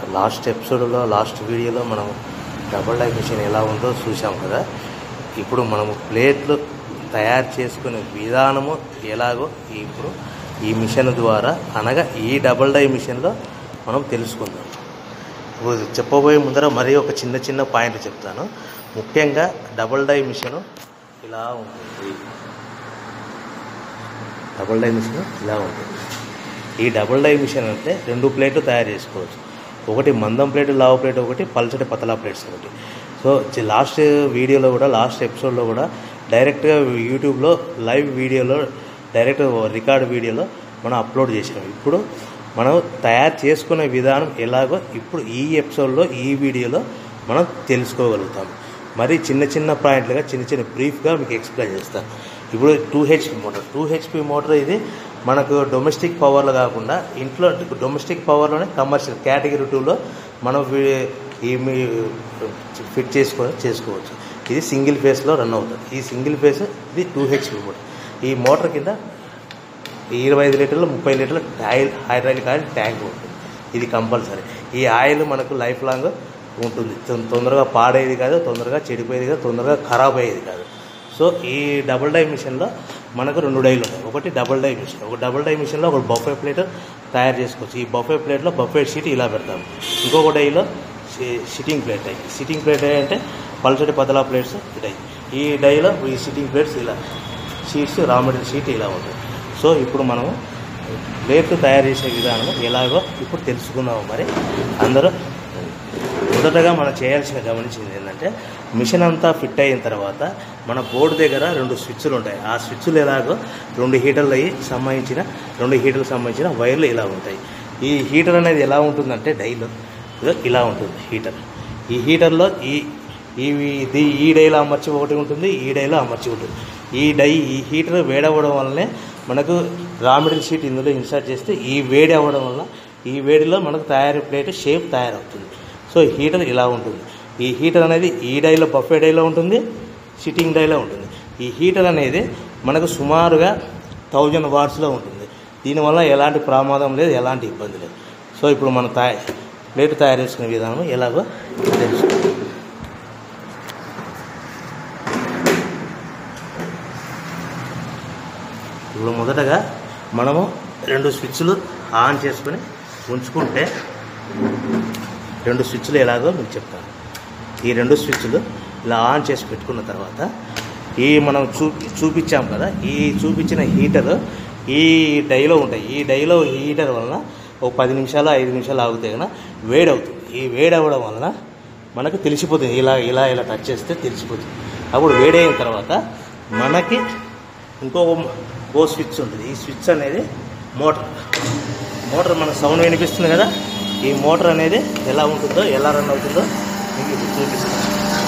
Last ఎపిసోడ్లో last వీడియోలో మనం డబుల్ డై మిషన్ ఎలా ఉందో చూసాం కదా ఇప్పుడు మనము ప్లేట్లు తయారు చేసుకునే విధానము ఎలాగో ఇప్పుడు ఈ మిషన్ ద్వారా అనగా ఈ డబుల్ డై మిషన్లో మనం తెలుసుకుందాం ఇప్పుడు చెప్పబోయే ముందర మరీ ఒక చిన్న చిన్న పాయింట్ చెప్తాను ముఖ్యంగా డబుల్ డై మిషన్ ఇలా ఉంటుంది డబుల్ డై మిషన్ ఇలా ఉంటుంది ఈ డబుల్ డై మిషన్ అంటే రెండు ప్లేట్లు తయారు చేసుకోవచ్చు ఒకటి మందం ప్లేట్ లావు ప్లేట్ ఒకటి పల్చటి పతలా ప్లేట్స్ ఒకటి సో చి- లాస్ట్ వీడియోలో కూడా లాస్ట్ ఎపిసోడ్లో కూడా డైరెక్ట్గా యూట్యూబ్లో లైవ్ వీడియోలో డైరెక్ట్ రికార్డ్ వీడియోలో మనం అప్లోడ్ చేసాం ఇప్పుడు మనం తయారు చేసుకునే విధానం ఎలాగో ఇప్పుడు ఈ ఎపిసోడ్లో ఈ వీడియోలో మనం తెలుసుకోగలుగుతాం మరి చిన్న చిన్న పాయింట్లుగా చిన్న చిన్న బ్రీఫ్గా మీకు ఎక్స్ప్లెయిన్ చేస్తాను ఇప్పుడు two HP motor two HP motor ఇది మనకు డొమెస్టిక్ పవర్లో కాకుండా ఇంట్లో డొమెస్టిక్ పవర్లోనే కమర్షియల్ కేటగిరీ టూలో మనం వీ- ఈ మీ ఫిట్ చేసుకొని చేసుకోవచ్చు ఇది సింగిల్ ఫేస్లో రన్ అవుతుంది ఈ సింగిల్ ఫేస్ ఇది టూ హెచ్పి మోటార్ ఈ మోటార్ కింద ఇరవై ఐదు లీటర్లు ముప్పై లీటర్ల ఆయిల్ హైడ్రాలిక్ ఆయిల్ ట్యాంక్ ఉంటుంది ఇది కంపల్సరీ ఈ ఆయిల్ మనకు లైఫ్ లాంగ్ ఉంటుంది తొం- తొందరగా పాడేది కాదు తొందరగా చెడిపోయేది కాదు తొందరగా ఖరాబ్ అయ్యేది కాదు సో ఈ డబుల్ డై మిషన్లో మనకు రెండు డైలు ఉంటాయి ఒకటి డబుల్ డై మిషన్ ఒక డబుల్ డై మిషన్లో ఒక బఫే ప్లేట్ తయారు చేసుకోవచ్చు ఈ బఫే ప్లేట్లో బఫే షీట్ ఇలా పెడతాం ఇంకొక డైలో సిట్టింగ్ ప్లేట్ అయ్యి సిట్టింగ్ ప్లేట్ అంటే పల్చటి పతలా ప్లేట్స్ ఇటాయి ఈ డైలో ఈ సిట్టింగ్ ప్లేట్స్ ఇలా షీట్స్ రా మెటీరియల్ షీట్ ఇలా ఉంటుంది సో ఇప్పుడు మనము ప్లేట్లు తయారు చేసే విధానం ఎలాగో ఇప్పుడు తెలుసుకుందాము మరి అందరూ మొదటగా మనం చేయాల్సిన గమనించింది ఏంటంటే మిషన్ అంతా ఫిట్ అయిన తర్వాత మన బోర్డు దగ్గర రెండు స్విచ్లు ఉంటాయి ఆ స్విచ్లు ఎలాగో రెండు హీటర్లు అయ్యి సంబంధించిన రెండు హీటర్లకు సంబంధించిన వైర్లు ఇలా ఉంటాయి ఈ హీటర్ అనేది ఎలా ఉంటుందంటే డైలో ఇదో ఇలా ఉంటుంది హీటర్ ఈ హీటర్లో ఈ ఈ ఇది ఈ డైలో అమర్చి ఒకటి ఉంటుంది ఈ డైలో అమర్చి ఉంటుంది ఈ డై ఈ హీటర్ వేడవడం వల్లనే మనకు రా మెటీరియల్ షీట్ ఇందులో ఇన్సర్ట్ చేస్తే ఈ వేడి అవ్వడం వల్ల ఈ వేడిలో మనకు తయారీ ప్లేట్ షేప్ తయారవుతుంది సో హీటర్ ఇలా ఉంటుంది ఈ హీటర్ అనేది ఈ డైలో బఫే డైలో ఉంటుంది సిట్టింగ్ డైలో ఉంటుంది ఈ హీటర్ అనేది మనకు సుమారుగా థౌజండ్ వాట్స్లో ఉంటుంది దీనివల్ల ఎలాంటి ప్రమాదం లేదు ఎలాంటి ఇబ్బంది లేదు సో ఇప్పుడు మనం తయారు ప్లేట్ తయారు చేసుకునే విధానం ఎలాగో తెలుసు ఇప్పుడు మొదటగా మనము రెండు స్విచ్లు ఆన్ చేసుకొని ఉంచుకుంటే రెండు స్విచ్లు ఎలాగో మీకు చెప్తాను ఈ రెండు స్విచ్లు ఇలా ఆన్ చేసి పెట్టుకున్న తర్వాత ఈ మనం చూపి చూపించాం కదా ఈ చూపించిన హీటర్ ఈ డైలో ఉంటాయి ఈ డైలో హీటర్ వలన ఒక పది నిమిషాలు ఐదు నిమిషాలు ఆగితే కనుక వేడి అవుతుంది ఈ వేడి అవ్వడం వలన మనకు తెలిసిపోతుంది ఇలా ఇలా ఇలా టచ్ చేస్తే తెలిసిపోతుంది అప్పుడు వేడి అయిన తర్వాత మనకి ఇంకో ఓ స్విచ్ ఉంటుంది ఈ స్విచ్ అనేది మోటార్ మోటార్ మన సౌండ్ వినిపిస్తుంది కదా ఈ మోటార్ అనేది ఎలా ఉంటుందో ఎలా రన్ అవుతుందో మీకు ఇప్పుడు చూపిస్తాను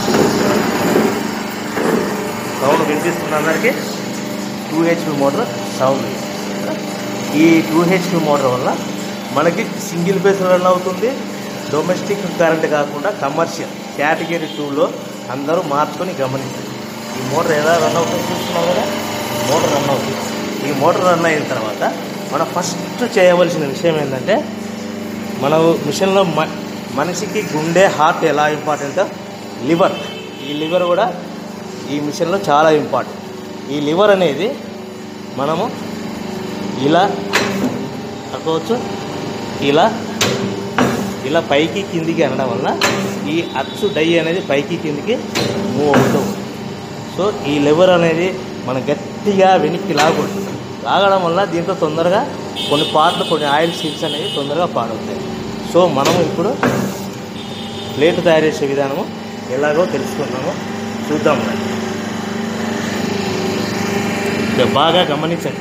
సౌండ్ వినిపిస్తుంది అందరికీ టూ హెచ్పి మోటార్ సౌండ్ ఈ టూ హెచ్పి మోటార్ వల్ల మనకి సింగిల్ ఫేస్ రన్ అవుతుంది డొమెస్టిక్ కరెంట్ కాకుండా కమర్షియల్ కేటగిరీ టూలో అందరూ మార్చుకొని గమనించండి ఈ మోటార్ ఎలా రన్ అవుతుందో చూస్తున్నాం కదా మోటార్ రన్ అవుతుంది ఈ మోటార్ రన్ అయిన తర్వాత మనం ఫస్ట్ చేయవలసిన విషయం ఏంటంటే మన మిషన్లో మ మనిషికి గుండె హార్ట్ ఎలా ఇంపార్టెంటో లివర్ ఈ లివర్ కూడా ఈ మిషన్లో చాలా ఇంపార్టెంట్ ఈ లివర్ అనేది మనము ఇలా అనుకోవచ్చు ఇలా ఇలా పైకి కిందికి అనడం వల్ల ఈ అచ్చు డై అనేది పైకి కిందికి మూవ్ అవుతూ ఉంటుంది సో ఈ లివర్ అనేది మనం గట్టిగా వెనక్కి లాగకూడదు లాగడం వల్ల దీంట్లో తొందరగా కొన్ని పార్ట్లు కొన్ని ఆయిల్ సీల్స్ అనేవి తొందరగా పాడవుతాయి సో మనము ఇప్పుడు ప్లేట్ తయారు చేసే విధానము ఎలాగో తెలుసుకున్నాము చూద్దాం రండి. ఇక బాగా గమనించండి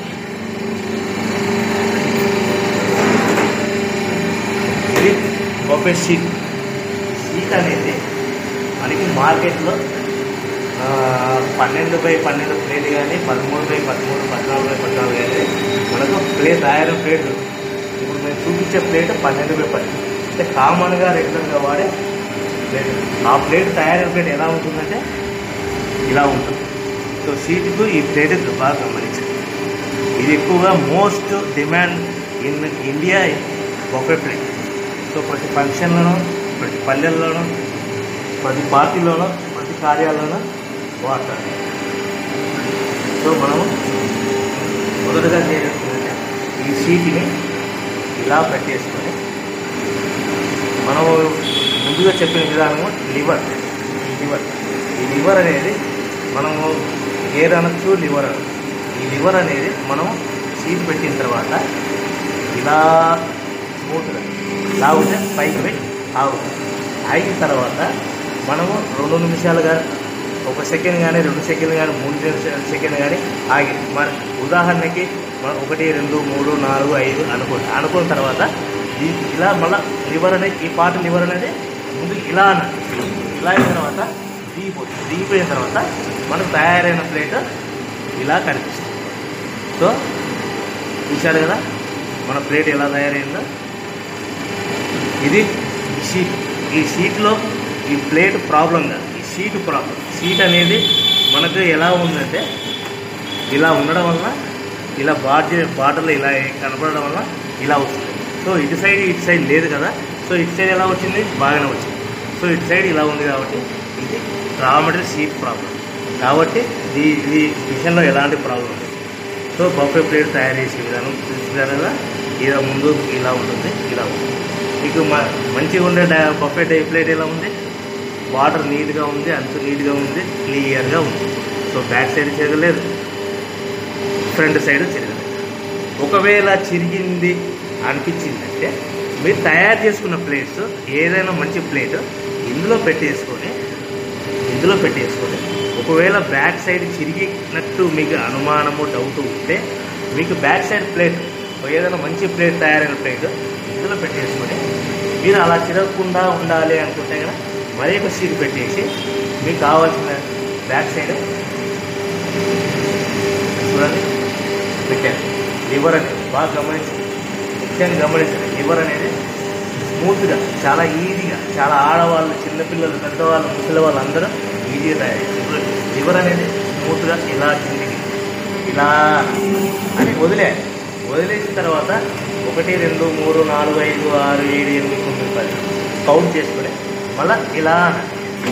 ఇది బొఫే షీట్ షీట్ అనేది మనకి మార్కెట్లో ఆ, పన్నెండు బై పన్నెండు ప్లేట్ కానీ పదమూడు బై పదమూడు పద్నాలుగు బై పద్నాలుగు కానీ మనకు ప్లేట్ తయారు ప్లేట్ ఇప్పుడు మేము చూపించే ప్లేట్ పన్నెండు బై పన్నెండు అంటే కామన్గా రెగ్యులర్గా వాడే ప్లేట్ ఆ ప్లేట్ తయారు ప్లేట్ ఎలా ఉంటుందంటే ఇలా ఉంటుంది సో సీటుకు ఈ ప్లేట్ బాగా గమనించండి ఇది ఎక్కువగా most demand in India buffet plate so so ప్రతి ఫంక్షన్లోనూ ప్రతి పల్లెల్లోనూ ప్రతి పార్టీలోనూ ప్రతి కార్యాలయంలో వాడతారు సో మనము మొదటగా చేయాల్సిందంటే ఈ సీట్ని ఇలా పెట్టేసుకొని మనము ముందుగా చెప్పిన విధానము లివర్ ఈ లివర్ ఈ లివర్ అనేది మనము గేర్ అనొచ్చు లివర్ అనొచ్చు ఈ లివర్ అనేది మనం సీట్ పెట్టిన తర్వాత ఇలా స్మూత్గా లాగితే పైకి పెట్టి ఆగుతుంది ఆగిన తర్వాత మనము రెండు నిమిషాలుగా ఒక సెకండ్ కానీ రెండు సెకండ్ కానీ మూడు సెకండ్ కానీ ఆగి మన ఉదాహరణకి మనం ఒకటి రెండు మూడు నాలుగు ఐదు అనుకోండి అనుకున్న తర్వాత ఈ ఇలా మళ్ళీ లివర్ అనేది ఈ పార్ట్ లివర్ అనేది ముందు ఇలా అన్నట్టు ఇలా అయిన తర్వాత దిగిపోతుంది దిగిపోయిన తర్వాత మనకు తయారైన ప్లేట్ ఇలా కనిపిస్తుంది సో చూశారు కదా మన ప్లేట్ ఎలా తయారైందో ఇది ఈ షీట్ ఈ షీట్లో ఈ ప్లేట్ ప్రాబ్లం కాదు ఈ షీట్ ప్రాబ్లం షీట్ అనేది మనకు ఎలా ఉందంటే ఇలా ఉండడం వల్ల ఇలా బార్డర్ బార్డర్లో ఇలా కనపడడం వల్ల ఇలా వస్తుంది సో ఇటు సైడ్ ఇటు సైడ్ లేదు కదా సో ఇటు సైడ్ ఎలా వచ్చింది బాగానే వచ్చింది సో ఇటు సైడ్ ఇలా ఉంది కాబట్టి ఇది రా మెటీరియల్ షీట్ ప్రాబ్లం కాబట్టి ఈ ఈ విషయంలో ఎలాంటి ప్రాబ్లం లేదు సో బఫే ప్లేట్ తయారు చేసే విధానం చూసారు కదా ఇలా ముందు ఇలా ఉంటుంది ఇలా ఉంటుంది మీకు మ మంచిగా ఉండే డా- బఫే డై ప్లేట్ ఎలా ఉంది వాటర్ నీట్గా ఉంది అంత నీట్గా ఉంది క్లియర్గా ఉంది సో బ్యాక్ సైడ్ తిరగలేదు ఫ్రంట్ సైడ్ తిరగలేదు ఒకవేళ చిరిగింది అనిపించిందంటే మీరు తయారు చేసుకున్న ప్లేట్స్ ఏదైనా మంచి ప్లేట్ ఇందులో పెట్టేసుకొని ఇందులో పెట్టేసుకొని ఒకవేళ బ్యాక్ సైడ్ చిరిగినట్టు మీకు అనుమానము డౌట్ ఉంటే మీకు బ్యాక్ సైడ్ ప్లేట్ ఏదైనా మంచి ప్లేట్ తయారైన ప్లేట్ ఇందులో పెట్టేసుకొని మీరు అలా చిరగకుండా ఉండాలి అనుకుంటే కదా మరీ ఒక సీట్ పెట్టేసి మీకు కావాల్సిన బ్యాక్ సైడ్ చూడండి పెట్టాను లివర్ అనేది బాగా గమనించండి ముఖ్యంగా గమనించండి లివర్ అనేది స్మూత్గా చాలా ఈజీగా చాలా ఆడవాళ్ళు చిన్నపిల్లలు పెద్దవాళ్ళు ముసలి వాళ్ళు అందరూ ఈజీగా తయారు చేస్తారు. లివర్ అనేది స్మూత్గా ఇలా కిందికి ఇలా అని వదిలేయాలి వదిలేసిన తర్వాత ఒకటి రెండు మూడు నాలుగు ఐదు ఆరు ఏడు ఎనిమిది తొమ్మిది పది కౌంట్ చేసుకుని మళ్ళీ ఇలా అనాలి.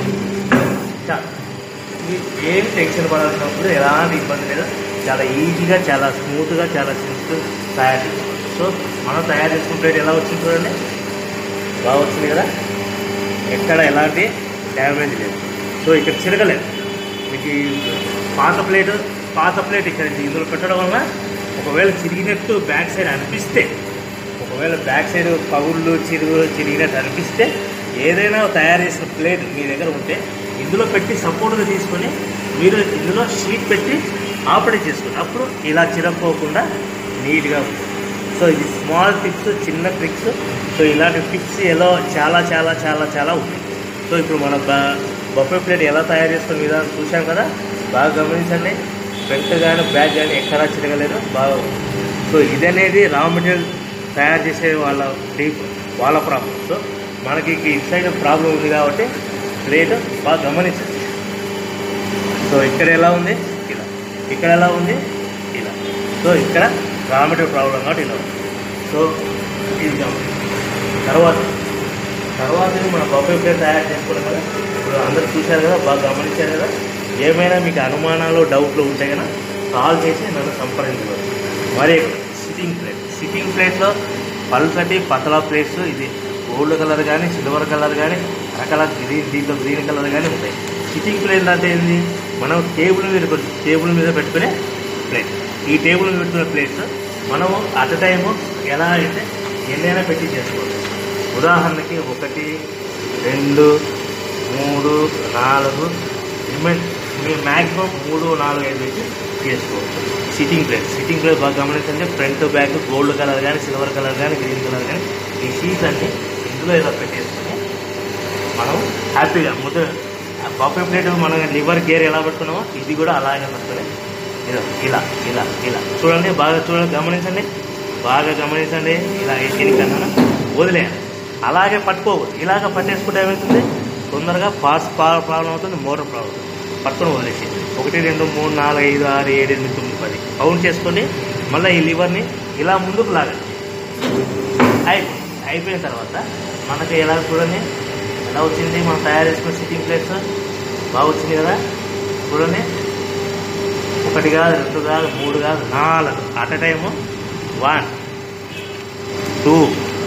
చాలు మీకు ఏం టెన్షన్ పడాల్సిన అవసరం లేదు ఎలాంటి ఇబ్బంది లేదు చాలా ఈజీగా చాలా స్మూత్గా చాలా సింపుల్ తయారు చేసుకోవచ్చు సో మనం తయారు చేసుకున్న ప్లేట్ ఎలా వచ్చింది చూడండి బాగా వచ్చింది కదా ఎక్కడ ఎలాంటి డ్యామేజ్ లేదు సో ఇక్కడ చిరగలేదు మీకు ఈ పాత ప్లేట్ పాత ప్లేట్ ఇక్కడ ఇందులో పెట్టడం వల్ల ఒకవేళ చిరిగినట్టు బ్యాక్ సైడ్ అనిపిస్తే ఒకవేళ బ్యాక్ సైడ్ పగుళ్ళు చిరుగు చిరిగినట్టు అనిపిస్తే ఏదైనా తయారు చేసిన ప్లేట్ మీ దగ్గర ఉంటే ఇందులో పెట్టి సపోర్ట్గా తీసుకొని మీరు ఇందులో షీట్ పెట్టి ఆపరేట్ చేసుకోండి అప్పుడు ఇలా చిరక్కోకుండా నీట్గా ఉంటుంది సో ఇది స్మాల్ టిప్స్ చిన్న ట్రిక్స్ సో ఇలాంటి టిప్స్ ఎలా చాలా చాలా చాలా చాలా ఉంటాయి సో ఇప్పుడు మన బఫే ప్లేట్ ఎలా తయారు చేసుకునే విధానం చూసాం కదా బాగా గమనించండి ఫ్రంట్ కానీ బ్యాక్ కానీ ఎక్కడా చిరగలేదు బాగా ఉంది. సో ఇది అనేది రా మెటీరియల్ తయారు చేసే వాళ్ళ డీప్ వాళ్ళ ప్రాబ్లం సో మనకి ఇటు సైడ్ ప్రాబ్లం ఉంది కాబట్టి ప్లేట్ బాగా గమనించండి సో ఇక్కడ ఎలా ఉంది ఇలా ఇక్కడ ఎలా ఉంది ఇలా సో ఇక్కడ రా మెటీరియల్ ప్రాబ్లం కాబట్టి ఇలా ఉంది సో ఇది గమనించండి తర్వాత తర్వాత మన బఫే ప్లేట్ తయారు చేసుకోవడం కదా ఇప్పుడు అందరూ చూశారు కదా బాగా గమనించారు కదా ఏమైనా మీకు అనుమానాలు డౌట్లు ఉంటే కనుక కాల్ చేసి నన్ను సంప్రదించవచ్చు మరి సిట్టింగ్ ప్లేట్ సిట్టింగ్ ప్లేట్లో పల్సటి పతలా ప్లేట్స్ ఇది గోల్డ్ కలర్ కానీ సిల్వర్ కలర్ కానీ రకరకాల గ్రీన్ దీంట్లో గ్రీన్ కలర్ కానీ ఉంటాయి సిట్టింగ్ ప్లేట్ అంటే ఏంది మనం టేబుల్ మీద పెట్- టేబుల్ మీద పెట్టుకునే ప్లేట్ ఈ టేబుల్ మీద పెట్టుకునే ప్లేట్స్ మనము అట్ టైము ఎలా అయితే ఎన్నైనా పెట్టి చేసుకోవచ్చు ఉదాహరణకి ఒకటి రెండు మూడు నాలుగు రిమైన్ మీరు మ్యాక్సిమం మూడు నాలుగు ఐదు పెట్టి చేసుకోవచ్చు సిట్టింగ్ ప్లేట్ సిట్టింగ్ ప్లేట్ బాగా గమనించండి ఫ్రంట్ బ్యాక్ గోల్డ్ కలర్ కానీ సిల్వర్ కలర్ కానీ గ్రీన్ కలర్ కానీ ఈ షీట్స్ అన్ని ఇందులో ఇలా పెట్టేసుకొని మనం హ్యాపీగా ముద్ద బఫే ప్లేట్ మనం లివర్ గేర్ ఎలా పెట్టుకున్నామో ఇది కూడా అలాగే పెట్టుకొని ఇదో ఇలా ఇలా ఇలా చూడండి బాగా చూడండి గమనించండి బాగా గమనించండి ఇలా ఎక్కిన వదిలేయాలి అలాగే పట్టుకోకూడదు ఇలాగ పట్టేసుకుంటే ఏమవుతుంది తొందరగా పాస్ ప్రాబ్లం అవుతుంది మోటార్ ప్రాబ్లం అవుతుంది పట్టుకొని వదిలేసి ఒకటి రెండు మూడు నాలుగు ఐదు ఆరు ఏడు ఎనిమిది తొమ్మిది పది కౌంట్ చేసుకొని మళ్ళీ ఈ లివర్ని ఇలా ముందుకు లాగండి అయిపోయింది అయిపోయిన తర్వాత మనకి ఎలా చూడండి ఎలా వచ్చింది మనం తయారు చేసుకున్న సిట్టింగ్ ప్లేట్స్ బాగా వచ్చింది కదా చూడండి ఒకటి కాదు రెండు కాదు మూడు కాదు నాలుగు at a time one two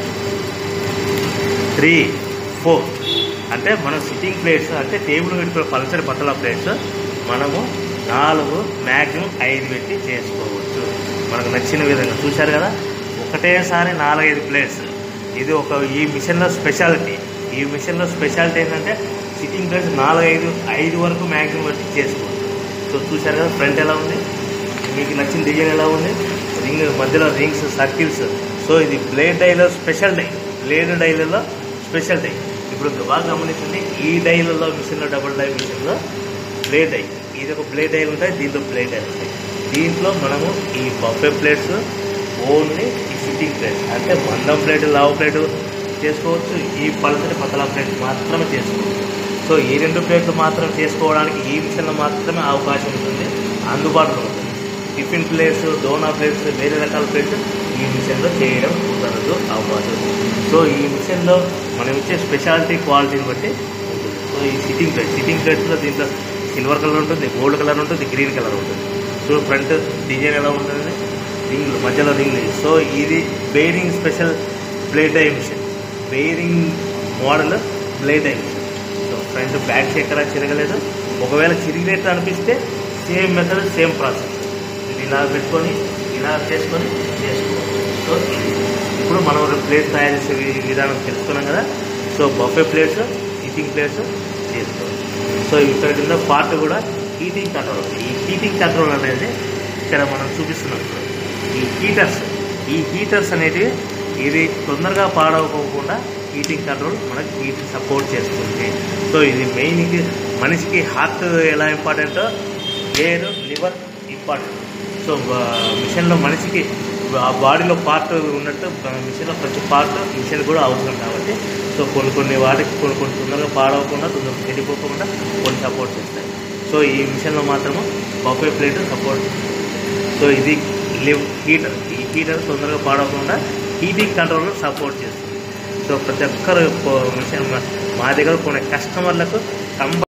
three four అంటే మనం సిట్టింగ్ ప్లేట్స్ అంటే టేబుల్ పెట్టుకునే పల్సరి పతల ప్లేట్స్ మనము నాలుగు మ్యాక్సిమం ఐదు పెట్టి చేసుకోవచ్చు మనకు నచ్చిన విధంగా చూశారు కదా ఒకటేసారి నాలుగైదు ప్లేట్స్ ఇది ఒక ఈ మిషన్లో స్పెషాలిటీ ఈ మిషన్లో స్పెషాలిటీ ఏంటంటే సిట్టింగ్ ప్లేట్స్ నాలుగైదు ఐదు వరకు మ్యాక్సిమం పెట్టి చేసుకోవచ్చు సో చూశారు కదా ఫ్రంట్ ఎలా ఉంది మీకు నచ్చిన డిజైన్ ఎలా ఉంది రింగ్ మధ్యలో రింగ్స్ సర్కిల్స్ సో ఇది బ్లేడ్ డైలో స్పెషల్ డై బ్లేడ్ డైలలో స్పెషల్ డై ఇప్పుడు బాగా గమనించండి ఈ డైలలో మిషన్లో డబుల్ డై మిషన్లో బ్లేడ్ డై ఇది ఒక బ్లేడ్ డైలు ఉంటాయి దీంట్లో బ్లేడ్ డైలు ఉంటాయి దీంట్లో మనము ఈ బఫే ప్లేట్స్ ఓన్లీ ఈ సిట్టింగ్ ప్లేట్స్ అంటే మందం ప్లేట్ లావు ప్లేట్ చేసుకోవచ్చు ఈ పలసటి పతలా ప్లేట్ మాత్రమే చేసుకోవచ్చు సో ఈ రెండు ప్లేట్లు మాత్రం చేసుకోవడానికి ఈ మిషన్లో మాత్రమే అవకాశం ఉంటుంది అందుబాటులో ఉంటుంది టిఫిన్ ప్లేట్స్ డోనా ప్లేట్స్ వేరే రకాల ప్లేట్స్ ఈ మిషన్లో చేయడం కుదరదు అవ్వదు సో ఈ మిషన్లో మనం ఇచ్చే స్పెషాలిటీ క్వాలిటీని బట్టి ఉంటుంది సో ఈ సిట్టింగ్ ప్లేట్ సిట్టింగ్ ప్లేట్స్లో దీంట్లో సిల్వర్ కలర్ ఉంటుంది గోల్డ్ కలర్ ఉంటుంది గ్రీన్ కలర్ ఉంటుంది సో ఫ్రంట్ డిజైన్ ఎలా ఉంటుంది రింగ్లు మధ్యలో రింగ్లు సో ఇది bearing special blade die machine bearing model blade die machine so front back ఎక్కడ చిరగలేదు ఒకవేళ చిరిగినట్టు అనిపిస్తే సేమ్ మెథడ్ సేమ్ ప్రాసెస్ ఇది ఇలా పెట్టుకొని ఇలా చేసుకొని చేసుకోవచ్చు సో ఇది ఇప్పుడు మనం ప్లేట్ తయారు చేసే వి- విధానం తెలుసుకున్నాం కదా so buffet plates heating plates చేసుకోవచ్చు సో ఇక్కడ కింద పార్ట్ కూడా హీటింగ్ కంట్రోల్ ఈ హీటింగ్ కంట్రోల్ అనేది ఇక్కడ మనం చూపిస్తున్నాం ఇప్పుడు. ఈ హీటర్స్ ఈ హీటర్స్ అనేటివి ఇది తొందరగా పాడవకోకుండా హీటింగ్ కంట్రోల్ మనకి హీటింగ్ సపోర్ట్ చేస్తుంది సో ఇది మెయిన్ ఇది మనిషికి హార్ట్ ఎలా ఇంపార్టెంటో ఎయిర్ లివర్ ఇంపార్టెంట్ సో మిషన్లో మనిషికి ఆ బాడీలో పార్ట్ ఉన్నట్టు మిషన్లో ప్రతి పార్ట్ మిషన్ కూడా అవసరం కాబట్టి సో కొన్ని కొన్ని వాటికి కొన్ని కొన్ని తొందరగా పాడవకుండా తొందరగా చెడిపోకుండా కొన్ని సపోర్ట్ చేస్తాయి సో ఈ మిషన్లో మాత్రము బఫే ప్లేట్ సపోర్ట్ సో ఇది లివ్ హీటర్ ఈ హీటర్ తొందరగా పాడవకుండా హీటింగ్ కంట్రోల్ సపోర్ట్ చేస్తుంది సో ప్రతి ఒక్కరు మిషన్ మా దగ్గర కొన్ని కస్టమర్లకు కంప